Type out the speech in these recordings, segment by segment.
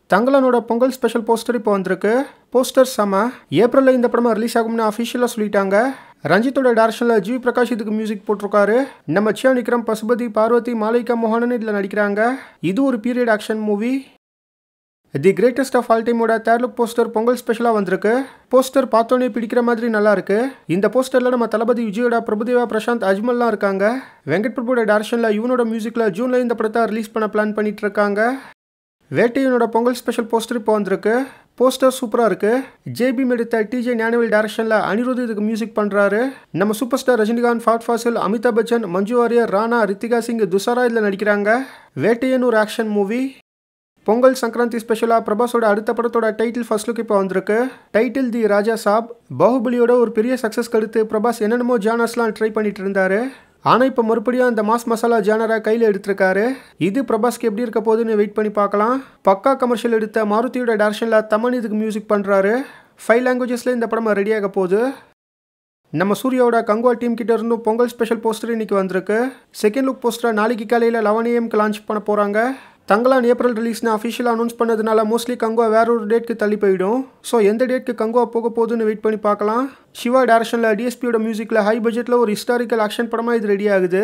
தங்கலனோட Pongal special poster இப்போ வந்திருக்கு poster செம ஏப்ரலில் இந்த படம் ரிலீஸ் ஆகும்னு அஃபிஷியலாக சொல்லிட்டாங்க ரஞ்சித்தோட டேரக்ஷனில் ஜிவி பிரகாஷ் இதுக்கு மியூசிக் போட்டிருக்காரு நம்ம சியா நிக்ரம் பசுபதி பார்வதி மாலிகா மோகனன் இதில் நடிக்கிறாங்க இது ஒரு period action movie the greatest of all டைமோட தேர்ட் லுக் போஸ்டர் பொங்கல் ஸ்பெஷலாக வந்திருக்கு போஸ்டர் பார்த்தோன்னே பிடிக்கிற மாதிரி நல்லா இருக்கு இந்த போஸ்டரில் நம்ம தளபதி விஜயோட பிரபுதேவா பிரசாந்த் அஜ்மல்லாம் இருக்காங்க வெங்கட் பிரபுவோட டேரக்ஷனில் இவனோட மியூசிக்கில் ஜூனில் இந்த படத்தை ரிலீஸ் பண்ண பிளான் பண்ணிட்டு இருக்காங்க வேட்டையனோட பொங்கல் ஸ்பெஷல் போஸ்டர் இப்போ வந்திருக்கு போஸ்டர் சூப்பராக இருக்கு ஜேபி எடுத்த டிஜே ஞானவேல் டேரக்ஷனில் அனிருத் இதுக்கு மியூசிக் பண்ணுறாரு நம்ம சூப்பர் ஸ்டார் ரஜினிகாந்த் ஃபாட் ஃபாசில் அமிதாப் பச்சன் மஞ்சு வாரியர் ராணா ரித்திகா சிங் துசாரா இதில் நடிக்கிறாங்க வேட்டையன் ஒரு ஆக்ஷன் மூவி பொங்கல் சங்கராந்தி ஸ்பெஷலாக பிரபாஸோட அடுத்த படத்தோட டைட்டில் ஃபர்ஸ்ட் லுக் இப்போ வந்திருக்கு டைட்டில் தி ராஜா சாப் பாகுபலியோட ஒரு பெரிய சக்ஸஸ் கடுத்து பிரபாஸ் என்னென்னமோ ஜானர்ஸ்லாம் ட்ரை பண்ணிட்டு இருந்தாரு ஆனால் இப்போ மறுபடியும் அந்த மாஸ் மசாலா ஜானரை கையில் எடுத்திருக்காரு இது பிரபாஸ்க்கு எப்படி இருக்க போகுதுன்னு வெயிட் பண்ணி பார்க்கலாம் பக்கா கமர்ஷியல் எடுத்த மாருதியோட டேரக்ஷனில் தமன் இதுக்கு மியூசிக் பண்ணுறாரு ஃபைவ் லாங்குவேஜஸில் இந்த படம் ரெடியாக போகுது நம்ம சூர்யாவோட கங்குவா டீம் கிட்ட இருந்தும் பொங்கல் ஸ்பெஷல் போஸ்டர் இன்னைக்கு வந்திருக்கு செகண்ட் லுக் போஸ்டரை நாளைக்கு காலையில் லெவன் ஏஎம்க்கு லான்ச் பண்ண போகிறாங்க தங்கலான் ஏப்ரல் ரிலீஸ்னு அஃபிஷியலாக அனௌன்ஸ் பண்ணதுனால மோஸ்ட்லி கங்குவா வேற ஒரு டேட்க்கு தள்ளி போயிடும் ஸோ எந்த டேட்க்கு கங்குவா போக போகுதுன்னு வெயிட் பண்ணி பார்க்கலாம் சிவா டேரக்ஷனில் டிஎஸ்பியோட மியூசிக்கில் ஹை பட்ஜெட்டில் ஒரு ஹிஸ்டாரிக்கல் ஆக்ஷன் படமாக இது ரெடி ஆகுது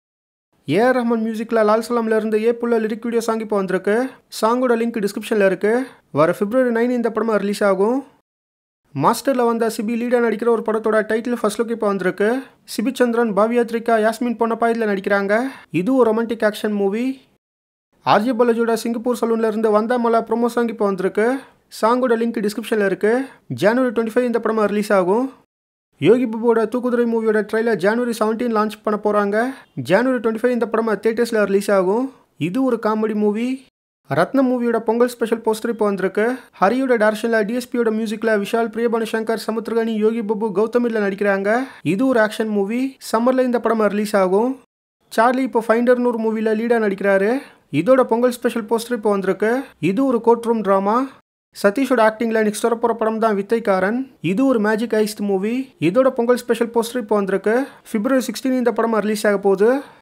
ஏஆர் ரஹ்மான் மியூசிக்கில் லால் சலாமில் இருந்து ஏ புள்ள லிரிக் வீடியோ சாங் இப்போ வந்திருக்கு சாங்கோட லிங்க் டிஸ்கிரிப்ஷனில் இருக்குது வர பிப்ரவரி நைன் இந்த படமாக ரிலீஸ் ஆகும் மாஸ்டரில் வந்த சிபி லீடாக நடிக்கிற ஒரு படத்தோட டைட்டில் ஃபர்ஸ்ட் லுக் இப்போ வந்திருக்கு சிபி சந்திரன் பாவியாத்ரிகா யாஸ்மின் பொன்னப்பா இதில் நடிக்கிறாங்க இது ஒரு ரொமான்டிக் ஆக்ஷன் மூவி ஆர்ஜி பாலாஜியோட சிங்கப்பூர் சலூன்ல இருந்து வந்தாமலா ப்ரோமோ சாங் இப்போ வந்திருக்கு சாங்கோட லிங்க் டிஸ்கிரிப்ஷனில் இருக்குது ஜனவரி டுவெண்ட்டி ஃபைவ் இந்த படமாக ரிலீஸ் ஆகும் யோகி பாபுவோட தூக்குதுறை மூவியோட ட்ரெய்லர் ஜனவரி செவன்டீன் லான்ச் பண்ண போகிறாங்க ஜனவரி டுவெண்ட்டி ஃபைவ் இந்த படமாக தேட்டர்ஸில் ரிலீஸ் ஆகும் இது ஒரு காமெடி மூவி ரத்ன மூவியோட பொங்கல் ஸ்பெஷல் போஸ்டர் இப்போ வந்திருக்கு ஹரியோட டேரக்ஷனில் டிஎஸ்பியோட மியூசிக்கில் விஷால் பிரியபானு சங்கர் சமுத்திரகனி யோகி பாபு கௌதம் இதில் நடிக்கிறாங்க இது ஒரு ஆக்ஷன் மூவி சம்மரில் இந்த படம் ரிலீஸ் ஆகும் சார்லி இப்போ ஃபைண்டர்னு ஒரு மூவியில் லீடாக நடிக்கிறாரு இதோட பொங்கல் ஸ்பெஷல் போஸ்டர் இப்போ வந்திருக்கு இது ஒரு கோர்ட் ரூம் ட்ராமா சதீஷோட ஆக்டிங்கில் நெக்ஸ்ட் வர போகிற படம் தான் வித்தைக்காரன் இது ஒரு மேஜிக் ஐஸ்ட் மூவி இதோட பொங்கல் ஸ்பெஷல் போஸ்டர் இப்போ வந்திருக்கு பிப்ரவரி சிக்ஸ்டீன் இந்த படம் ரிலீஸ் ஆக போகுது